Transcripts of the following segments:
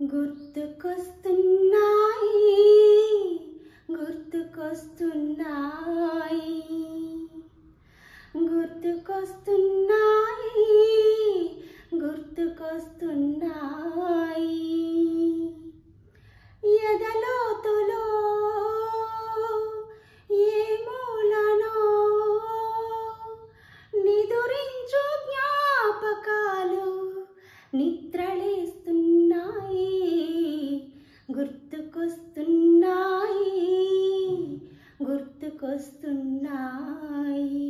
గుర్తుకొస్తున్నాయి గుర్తుకొస్తున్నాయి గుర్తుకొస్తున్నాయి గుర్తుకొస్తున్నాయి ఎదలోతులో ఏ మూలనో నిదురించు జ్ఞాపకాలు నిద్రలేస్తున్నాయి గుర్తుకొస్తున్నాయి గుర్తుకొస్తున్నాయి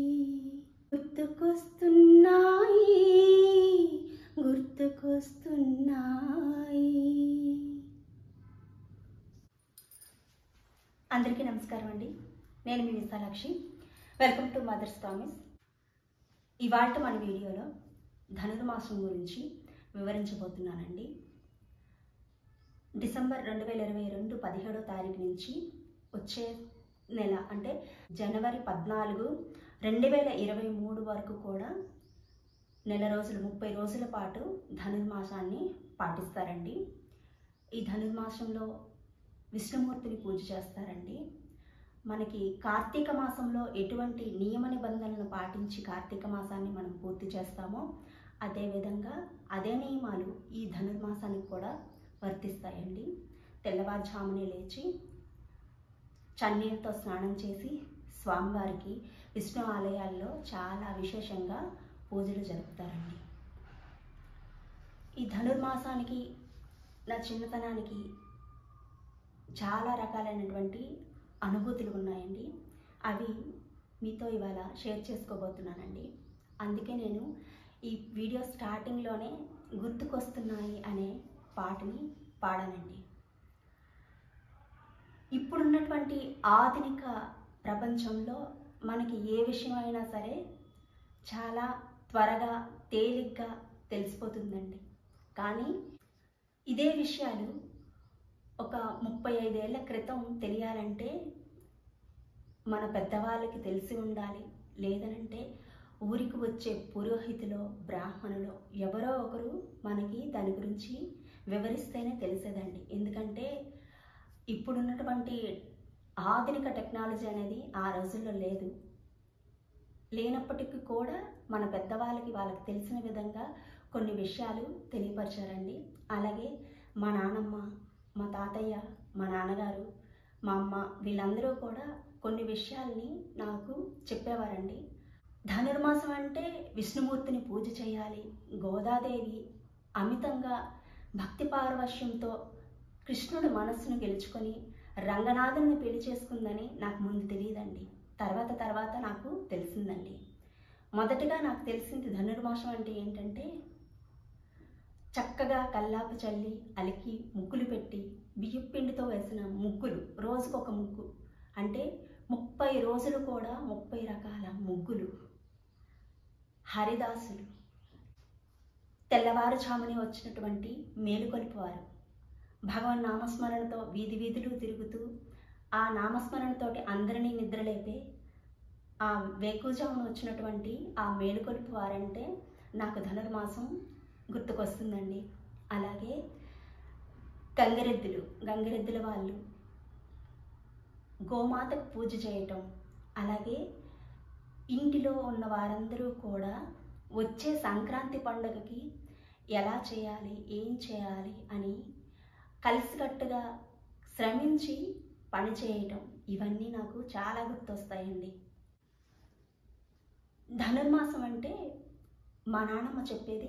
గుర్తుకొస్తున్నాయి గుర్తుకొస్తున్నాయి అందరికీ నమస్కారం అండి నేను మీ Vishalakshi welcome to Mother's Promise ఇవాళ మన వీడియోలో ధనుర్మాసం గురించి వివరించబోతున్నానండి డిసెంబర్ రెండు వేల ఇరవై రెండు పదిహేడో తారీఖు నుంచి వచ్చే నెల అంటే జనవరి పద్నాలుగు రెండు వేల ఇరవై మూడు వరకు కూడా నెల రోజులు ముప్పై రోజుల పాటు ధనుర్మాసాన్ని పాటిస్తారండి ఈ ధనుర్మాసంలో విష్ణుమూర్తిని పూజ చేస్తారండి మనకి కార్తీక మాసంలో ఎటువంటి నియమ నిబంధనలను పాటించి కార్తీక మాసాన్ని మనం పూర్తి చేస్తామో అదేవిధంగా అదే నియమాలు ఈ ధనుర్మాసానికి కూడా వర్తిస్తాయండి తెల్లవారుజామునే లేచి చన్నీళ్ళతో స్నానం చేసి స్వామివారికి విష్ణు ఆలయాల్లో చాలా విశేషంగా పూజలు జరుపుతారండి ఈ ధనుర్మాసానికి నా చిన్నతనానికి చాలా రకాలైనటువంటి అనుభూతులు ఉన్నాయండి అవి మీతో ఇవాళ షేర్ చేసుకోబోతున్నానండి అందుకే నేను ఈ వీడియో స్టార్టింగ్లోనే గుర్తుకొస్తున్నాయి అనే పాటని పాడానండి ఇప్పుడున్నటువంటి ఆధునిక ప్రపంచంలో మనకి ఏ విషయమైనా సరే చాలా త్వరగా తేలిగ్గా తెలిసిపోతుందండి కానీ ఇదే విషయాలు ఒక ముప్పై ఐదేళ్ల క్రితం తెలియాలంటే మన పెద్దవాళ్ళకి తెలిసి ఉండాలి లేదనంటే ఊరికి వచ్చే పురోహితులో బ్రాహ్మణులో ఎవరో ఒకరు మనకి దాని గురించి వివరిస్తేనే తెలిసేదండి ఎందుకంటే ఇప్పుడున్నటువంటి ఆధునిక టెక్నాలజీ అనేది ఆ రోజుల్లో లేదు లేనప్పటికీ కూడా మన పెద్దవాళ్ళకి వాళ్ళకి తెలిసిన విధంగా కొన్ని విషయాలు తెలియపరిచారండి అలాగే మా నానమ్మ మా తాతయ్య మా నాన్నగారు మా అమ్మ వీళ్ళందరూ కూడా కొన్ని విషయాల్ని నాకు చెప్పేవారండి ధనుర్మాసం అంటే విష్ణుమూర్తిని పూజ చేయాలి గోదాదేవి అమితంగా భక్తి పారవశ్యంతో కృష్ణుడి మనస్సును గెలుచుకొని రంగనాథుని పెళ్లి చేసుకుందని నాకు ముందు తెలియదండి తర్వాత తర్వాత నాకు తెలిసిందండి మొదటగా నాకు తెలిసింది ధనుర్మాసం అంటే ఏంటంటే చక్కగా కల్లాపు చల్లి అలికి ముగ్గులు పెట్టి బియ్యం పిండితో వేసిన ముగ్గులు రోజుకొక ముగ్గు అంటే ముప్పై రోజులు కూడా ముప్పై రకాల ముగ్గులు హరిదాసులు తెల్లవారుజామునే వచ్చినటువంటి మేలుకొలిపేవారు భగవన్ నామస్మరణతో వీధి వీధులు తిరుగుతూ ఆ నామస్మరణతోటి అందరినీ నిద్రలేపే ఆ వేకుజామున వచ్చినటువంటి ఆ మేలుకొలుపు వారంటే నాకు ధనుర్మాసం గుర్తుకొస్తుందండి అలాగే గంగరెద్దులు గంగరెద్దుల వాళ్ళు గోమాతకు పూజ చేయటం అలాగే ఇంటిలో ఉన్న వారందరూ కూడా వచ్చే సంక్రాంతి పండుగకి ఎలా చేయాలి ఏం చేయాలి అని కలిసికట్టుగా శ్రమించి పని చేయటం ఇవన్నీ నాకు చాలా గుర్తొస్తాయండి ధనుర్మాసం అంటే మా నాన్నమ్మ చెప్పేది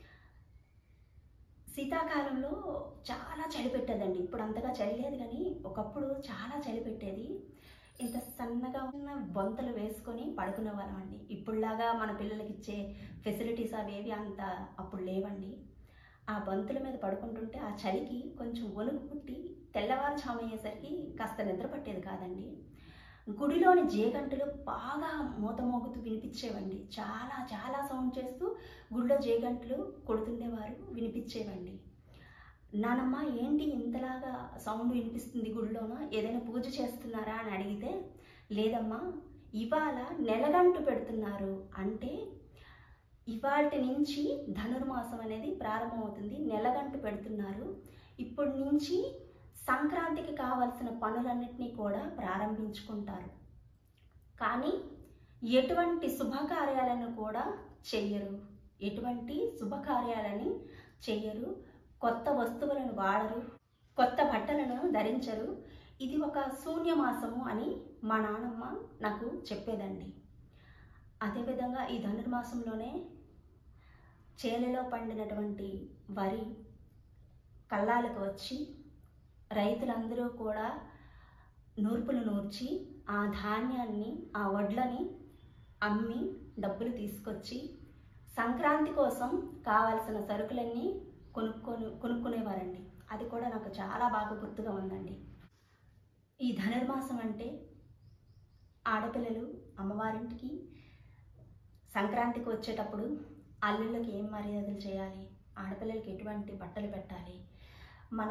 శీతాకాలంలో చాలా చలి పెట్టేదండి ఇప్పుడు అంతగా చలి లేదు కానీ ఒకప్పుడు చాలా చలి పెట్టేది ఇంత సన్నగా ఉన్న బొంతలు వేసుకొని పడుకునేవాళ్ళం అండి ఇప్పుడులాగా మన పిల్లలకి ఇచ్చే ఫెసిలిటీస్ అవేవి అంత అప్పుడు లేవండి ఆ బొంతుల మీద పడుకుంటుంటే ఆ చలికి కొంచెం వణుకు పుట్టి తెల్లవారుజాము అయ్యేసరికి కాస్త నిద్ర పట్టేది కాదండి గుడిలోని జేగంటలు బాగా మూత మోగుతూ వినిపించేవండి చాలా చాలా సౌండ్ చేస్తూ గుడిలో జేగంటలు కొడుతుండేవారు వినిపించేవండి నానమ్మ ఏంటి ఇంతలాగా సౌండ్ వినిపిస్తుంది గుడిలోన ఏదైనా పూజ చేస్తున్నారా అని అడిగితే లేదమ్మా ఇవాళ నెలగంటు పెడుతున్నారు అంటే ఇవాటి నుంచి ధనుర్మాసం అనేది ప్రారంభమవుతుంది నెలగంటు పెడుతున్నారు ఇప్పటి నుంచి సంక్రాంతికి కావలసిన పనులన్నింటినీ కూడా ప్రారంభించుకుంటారు కానీ ఎటువంటి శుభకార్యాలను కూడా చెయ్యరు ఎటువంటి శుభకార్యాలని చెయ్యరు కొత్త వస్తువులను వాడరు కొత్త బట్టలను ధరించరు ఇది ఒక శూన్యమాసము అని మా నాన్నమ్మ నాకు చెప్పేదండి అదేవిధంగా ఈ ధనుర్మాసంలోనే చేలలో పండినటువంటి వరి కల్లాలకు వచ్చి రైతులందరూ కూడా నూర్పులు నూర్చి ఆ ధాన్యాన్ని ఆ వడ్లని అమ్మి డబ్బులు తీసుకొచ్చి సంక్రాంతి కోసం కావాల్సిన సరుకులన్నీ కొనుక్కొని కొనుక్కునేవారండి అది కూడా నాకు చాలా బాగా గుర్తుగా ఉందండి ఈ ధనుర్మాసం అంటే ఆడపిల్లలు అమ్మవారింటికి సంక్రాంతికి వచ్చేటప్పుడు అల్లుళ్ళకి ఏం మర్యాదలు చేయాలి ఆడపిల్లలకి ఎటువంటి బట్టలు పెట్టాలి మన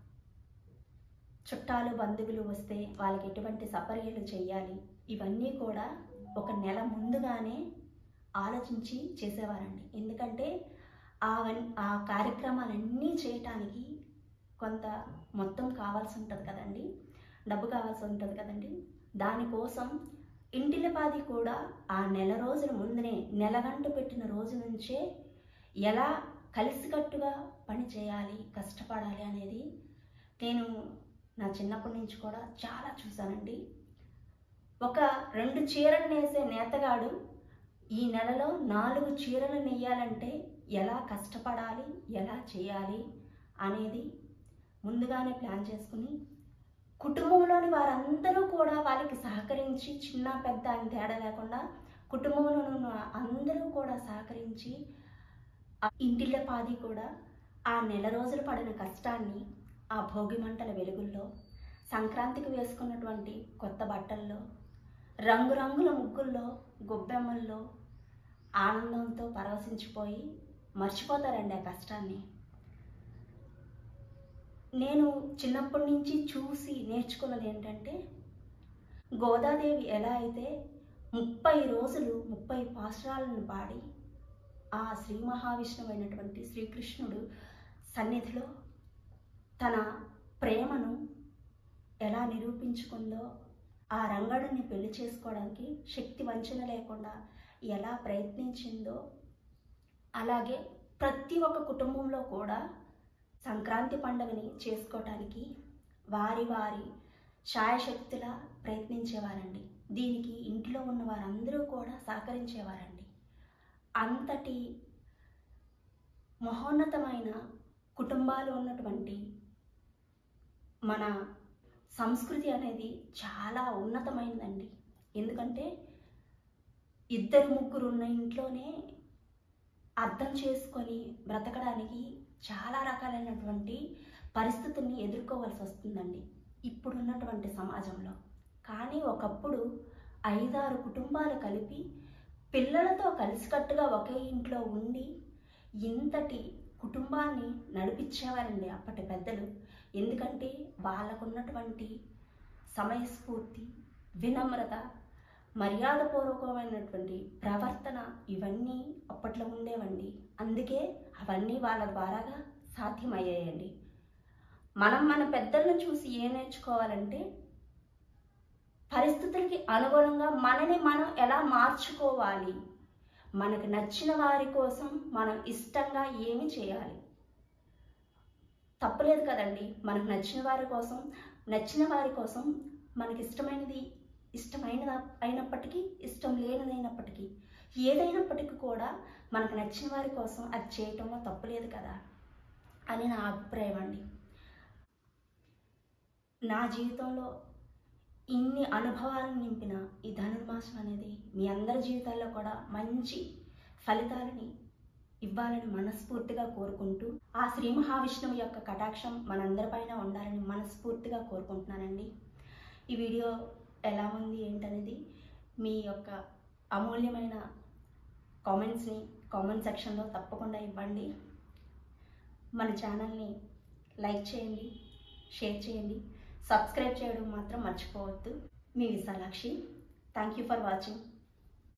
చుట్టాలు బంధువులు వస్తే వాళ్ళకి ఎటువంటి సపర్యలు చేయాలి ఇవన్నీ కూడా ఒక నెల ముందుగానే ఆలోచించి చేసేవారండి ఎందుకంటే ఆ ఆ కార్యక్రమాలన్నీ చేయటానికి కొంత మొత్తం కావాల్సి ఉంటుంది కదండి డబ్బు కావాల్సి ఉంటుంది కదండి దానికోసం ఇంటిలపాది కూడా ఆ నెల రోజుల ముందునే నెలగంట పెట్టిన రోజు నుంచే ఎలా కలిసికట్టుగా పని చేయాలి కష్టపడాలి అనేది నేను నా చిన్నప్పటి నుంచి కూడా చాలా చూశానండి ఒక రెండు చీరలు నేసే నేతగాడు ఈ నెలలో నాలుగు చీరలు నెయ్యాలంటే ఎలా కష్టపడాలి ఎలా చేయాలి అనేది ముందుగానే ప్లాన్ చేసుకుని కుటుంబంలోని వారందరూ కూడా వాళ్ళకి సహకరించి చిన్న పెద్ద అని తేడా లేకుండా కుటుంబంలో ఉన్న అందరూ కూడా సహకరించి ఆ ఇంటిళ్ళ పాది కూడా ఆ నెల రోజులు పడిన కష్టాన్ని ఆ భోగి మంటల వెలుగుల్లో సంక్రాంతికి వేసుకున్నటువంటి కొత్త బట్టల్లో రంగురంగుల ముగ్గుల్లో గొబ్బెమ్మల్లో ఆనందంతో పరవశించిపోయి మర్చిపోతారండి ఆ కష్టాన్ని నేను చిన్నప్పటి నుంచి చూసి నేర్చుకున్నది ఏంటంటే గోదాదేవి ఎలా అయితే ముప్పై రోజులు ముప్పై పాశ్రాలను పాడి ఆ శ్రీ మహావిష్ణువు అయినటువంటి శ్రీకృష్ణుడు సన్నిధిలో తన ప్రేమను ఎలా నిరూపించుకుందో ఆ రంగడుని పెళ్లి చేసుకోవడానికి శక్తి వంచన లేకుండా ఎలా ప్రయత్నించిందో అలాగే ప్రతి ఒక్క కుటుంబంలో కూడా సంక్రాంతి పండుగని చేసుకోవటానికి వారి వారి శాయశక్తుల ప్రయత్నించేవారండి దీనికి ఇంట్లో ఉన్న వారందరూ కూడా సహకరించేవారండి అంతటి మహోన్నతమైన కుటుంబాలు ఉన్నటువంటి మన సంస్కృతి అనేది చాలా ఉన్నతమైనదండి ఎందుకంటే ఇద్దరు ముగ్గురు ఉన్న ఇంట్లోనే అర్థం చేసుకొని బ్రతకడానికి చాలా రకాలైనటువంటి పరిస్థితుల్ని ఎదుర్కోవాల్సి వస్తుందండి ఇప్పుడున్నటువంటి సమాజంలో కానీ ఒకప్పుడు ఐదారు కుటుంబాలు కలిపి పిల్లలతో కలిసికట్టుగా ఒకే ఇంట్లో ఉండి ఇంతటి కుటుంబాన్ని నడిపించేవారండి అప్పటి పెద్దలు ఎందుకంటే వాళ్ళకున్నటువంటి సమయస్ఫూర్తి వినమ్రత మర్యాదపూర్వకమైనటువంటి ప్రవర్తన ఇవన్నీ అప్పట్లో ఉండేవండి అందుకే అవన్నీ వాళ్ళ ద్వారాగా సాధ్యమయ్యాయండి మనం మన పెద్దలను చూసి ఏం నేర్చుకోవాలంటే పరిస్థితులకి అనుగుణంగా మనని మనం ఎలా మార్చుకోవాలి మనకు నచ్చిన వారి కోసం మనం ఇష్టంగా ఏమి చేయాలి తప్పులేదు కదండి మనకు నచ్చిన వారి కోసం నచ్చిన వారి కోసం మనకి ఇష్టమైనది ఇష్టమైనది అయినప్పటికీ ఇష్టం లేనిదైనప్పటికీ ఏదైనప్పటికీ కూడా మనకు నచ్చిన వారి కోసం అది చేయటంలో తప్పులేదు కదా అని నా అభిప్రాయం అండి నా జీవితంలో ఇన్ని అనుభవాలను నింపిన ఈ ధనుర్మాసం అనేది మీ అందరి జీవితాల్లో కూడా మంచి ఫలితాలని ఇవ్వాలని మనస్ఫూర్తిగా కోరుకుంటూ ఆ శ్రీ మహావిష్ణువు యొక్క కటాక్షం మనందరిపైన ఉండాలని మనస్ఫూర్తిగా కోరుకుంటున్నానండి ఈ వీడియో ఎలా ఉంది ఏంటనేది మీ యొక్క అమూల్యమైన కామెంట్స్ని కామెంట్ సెక్షన్లో తప్పకుండా ఇవ్వండి మన ఛానల్ని లైక్ చేయండి షేర్ చేయండి సబ్స్క్రైబ్ చేయడం మాత్రం మర్చిపోవద్దు మీ Vishalakshi thank you for watching